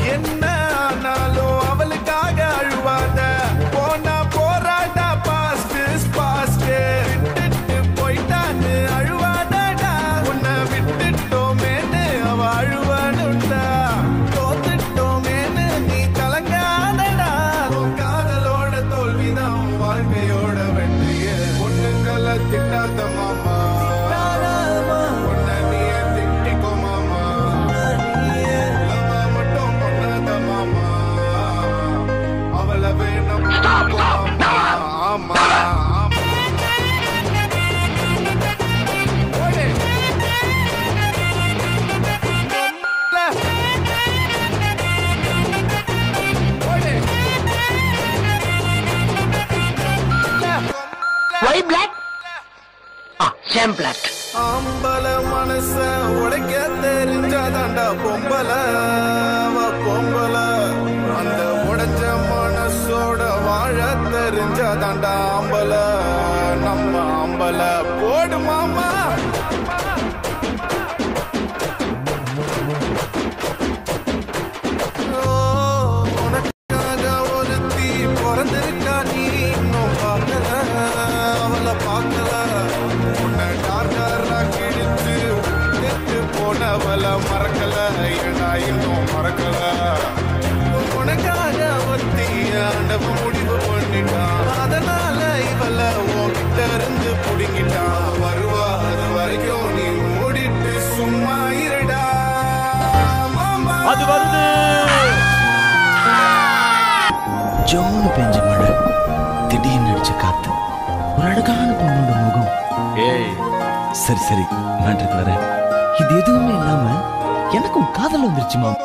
என்ன ஆனாலும் அவளுக்காக அழுவாத போனா போராட்டா பாஸ்ட் பாஸ்ட் விட்டுட்டு போயிட்டான்னு அழுவாதடா உன்னை விட்டுட்டோமேன்னு அவ அழுவானுண்டா தோத்துட்டோமேன்னு நீ கலங்காதடா உன் காதலோட தோல்விதான் உன் வாழ்க்கையோட வெற்றியே பொண்ணுங்களை திட்டாத மாமா உன்னை நீயே திட்டிக்கோ மாமா லவ் மட்டும் பண்ணாத மாமா அவளை வேணும் மாமா ஆமா ஆமா ஓடு. ஓடு. ஒய் பிளாக் ஆ ஷாம் பிளாக் ஆம்பல மனச உடைக்க தெரிஞ்சாதாண்டா பொம்பல அவ பொம்பல அந்த உடைஞ்ச மனசோட வாழ தெரிஞ்சாதாண்டா ஆம்பல நம்ம ஆம்பல போடு மாமா ஓ, உனக்காக ஒருத்தி பிறந்திருக்கா நீ இன்னும் பார்க்கல அவளை பார்க்கல உன்னை டார்டரா கிழித்து கெட்டு போனவள மறக்கல ஏடா இன்னும் மறக்கல உனக்காக ஒருத்தி ஆண்டவ முடிவு பண்ணிட்டான் அதனால இவள உன்கிட்ட இருந்து புடுங்கிட்டான் வருவா அது வரைக்கும் நீ மூடிட்டு சும்மா இருடா மாமா அது வருது ஜோனு பெஞ்ச மழை திடீர்னு அடிச்ச காத்து ஒரு அழகான பொண்ணோட முகம் ஏய் சரி சரி மேட்ருக்கு வரேன் இது எதுவுமே இல்லாம எனக்கும் காதல் வந்துருச்சு மாமா